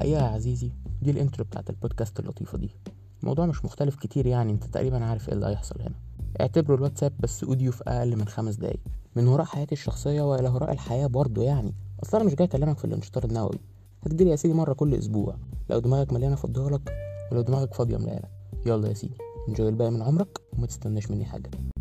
الحقيقة يا عزيزي دي الانترو بتاعت البودكاست اللطيفة دي الموضوع مش مختلف كتير يعني انت تقريبا عارف ايه اللي هيحصل هنا اعتبروا الواتساب بس اوديو في اقل من خمس دقايق من وراء حياتي الشخصية والى وراء الحياة برضه يعني اصلا انا مش جاي اكلمك في الانشطار النووي هتجيلي يا سيدي مرة كل اسبوع لو دماغك مليانة افضلك ولو دماغك فاضية مليانة يلا يا سيدي انجوي الباقي من عمرك وما تستناش مني حاجة